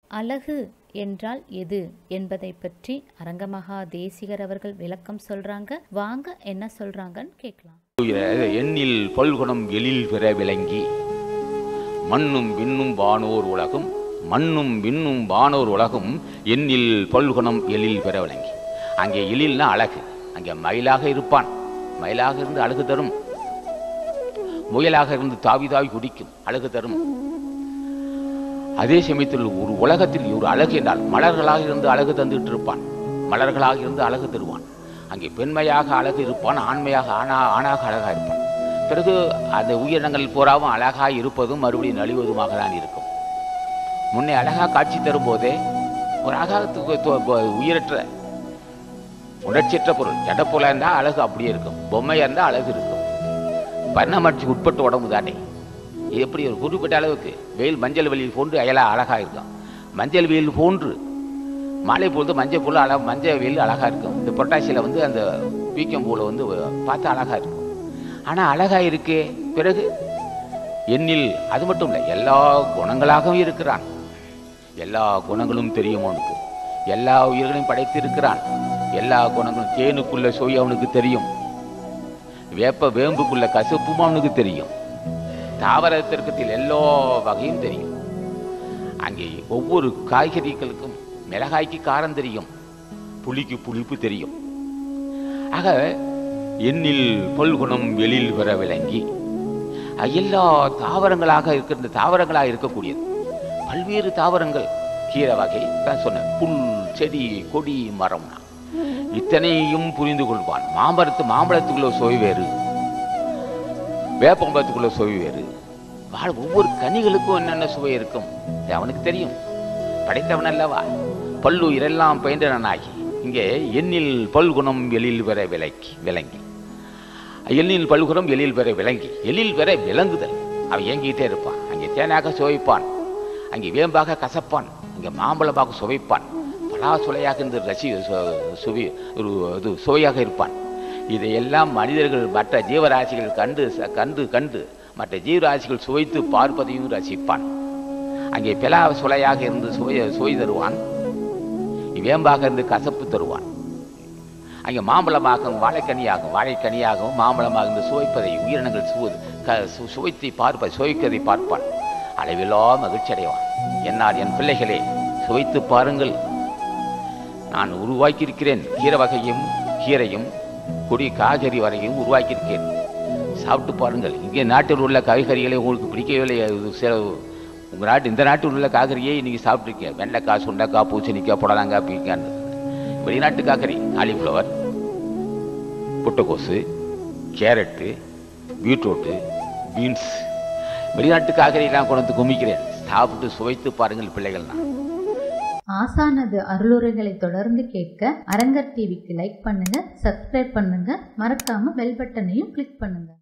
அழகு என்றால் எது என்பதை பற்றி அரங்கமகா தேசிகர் அவர்கள் விளக்கம் சொல்றாங்க வாங்க என்ன சொல்றாங்கன்னு கேட்கலாம் எண்ணில் பல்குணம் எழில் பெற விளங்கி மண்ணும் விண்ணும் வானோர் உலகும் மண்ணும் விண்ணும் வானோர் உலகும் எண்ணில் பல்குணம் எழில் பெற விளங்கி அங்கே எழில்னா அழகு அங்கே மயிலாக இருப்பான் மயிலாக இருந்து அழகு தரும் முயலாக இருந்து தாவி தாவி குடிக்கும் அழகு தரும் அதே சமயத்தில் ஒரு உலகத்தில் ஒரு அழகு என்றால் மலர்களாக இருந்து அழகு தந்துட்டு இருப்பான் மலர்களாக இருந்து அழகு தருவான் அங்கே பெண்மையாக அழகு இருப்பான் ஆண்மையாக ஆணா ஆணாக அழகாக இருப்பான் பிறகு அந்த உயிரினங்கள் பூராவும் அழகாக இருப்பதும் மறுபடியும் நலிவதுமாக தான் இருக்கும் முன்னே அழகாக காட்சி தரும்போதே ஒரு அழகாக உயிரற்ற உணர்ச்சியற்ற பொருள் ஜடப்போல இருந்தால் அழகு அப்படியே இருக்கும் பொம்மையாக இருந்தால் அழகு இருக்கும் பரிணாமத்துக்கு உட்பட்ட உடம்பு தானே இது எப்படி ஒரு குறிப்பிட்ட அளவுக்கு வெயில் மஞ்சள் வெயில் போன்று அயலா அழகாக இருக்கும் மஞ்சள் வெயில் போன்று மாலை பொழுது மஞ்சள் பூவில் அழ மஞ்சள் வெயில் அழகாக இருக்கும் இந்த பொட்டாசியில் வந்து அந்த பீக்கம் பூவில் வந்து பார்த்தா அழகாக இருக்கும் ஆனால் அழகாக இருக்கே பிறகு எண்ணில் அது மட்டும் இல்லை எல்லா குணங்களாகவும் இருக்கிறான் எல்லா குணங்களும் தெரியும் அவனுக்கு எல்லா உயிர்களையும் படைத்து இருக்கிறான் எல்லா குணங்களும் தேனுக்குள்ள சுவை அவனுக்கு தெரியும் வேப்ப வேம்புக்குள்ள கசப்பும் அவனுக்கு தெரியும் தாவரத்திற்கத்தில் எல்லா வகையும் தெரியும் அங்கே ஒவ்வொரு காய்கறிகளுக்கும் மிளகாய்க்கு காரம் தெரியும் புளிக்கு புளிப்பு தெரியும் ஆக எண்ணில் பொல்குணம் வெளியில் வர விளங்கி எல்லா தாவரங்களாக இருக்கின்ற தாவரங்களாக இருக்கக்கூடியது பல்வேறு தாவரங்கள் கீரை வகை தான் சொன்ன புல் செடி கொடி மரம்னா இத்தனையும் புரிந்து கொள்வான் மாமரத்து மாம்பழத்துக்குள்ள சுவை வேறு வேப்பம்பழத்துக்குள்ள சுவை வேறு வாழ் ஒவ்வொரு கனிகளுக்கும் என்னென்ன சுவை இருக்கும் அவனுக்கு தெரியும் படைத்தவன் அல்லவா பல்லுயிரெல்லாம் பயின்றனாகி இங்கே எண்ணில் பல்குணம் எழில் பெற விலக்கி விளங்கி எண்ணில் பல்குணம் எழில் பெற விளங்கி எழில் பெற விளங்குதல் அவன் இயங்கிட்டே இருப்பான் அங்கே தேனாக சுவைப்பான் அங்கே வேம்பாக கசப்பான் அங்கே மாம்பழமாக சுவைப்பான் பலா சுவையாக இந்த ரசி சுவை ஒரு இது சுவையாக இருப்பான் இதையெல்லாம் மனிதர்கள் மற்ற ஜீவராசிகள் கண்டு கண்டு கண்டு மற்ற ஜீவராசிகள் சுவைத்து பார்ப்பதையும் ரசிப்பான் அங்கே பிலா சுளையாக இருந்து சுவை சுவை தருவான் வேம்பாக இருந்து கசப்பு தருவான் அங்கே மாம்பழமாகவும் வாழைக்கனியாகவும் வாழைக்கனியாகவும் மாம்பழமாக இருந்து சுவைப்பதை உயிரினங்கள் சுவது க சுவைத்தை பார்ப்ப சுவைக்கதை பார்ப்பான் அளவிலா மகிழ்ச்சி அடைவான் என்னால் என் பிள்ளைகளே சுவைத்து பாருங்கள் நான் உருவாக்கியிருக்கிறேன் கீரை வகையும் கீரையும் கொடி காய்கறி வரையும் உருவாக்கியிருக்கேன் சாப்பிட்டு பாருங்கள் இங்கே நாட்டில் உள்ள காய்கறிகளை உங்களுக்கு பிடிக்கவில்லை சில உங்கள் நாட்டு இந்த நாட்டில் உள்ள காய்கறியை நீங்கள் சாப்பிட்ருக்கீங்க வெண்டைக்காய் சுண்டைக்காய் பூசணிக்காய் புடலங்காய் பீக்கான்னு வெளிநாட்டு காய்கறி காலிஃப்ளவர் புட்டைக்கோசு கேரட்டு பீட்ரூட்டு பீன்ஸ் வெளிநாட்டு காய்கறியெல்லாம் கொண்டு வந்து குமிக்கிறேன் சாப்பிட்டு சுவைத்து பாருங்கள் பிள்ளைகள்னா ஆசானது அருளுரைகளை தொடர்ந்து கேட்க அரங்கர் டிவிக்கு லைக் பண்ணுங்க சப்ஸ்கிரைப் பண்ணுங்க மறக்காம பெல் பட்டனையும் கிளிக் பண்ணுங்க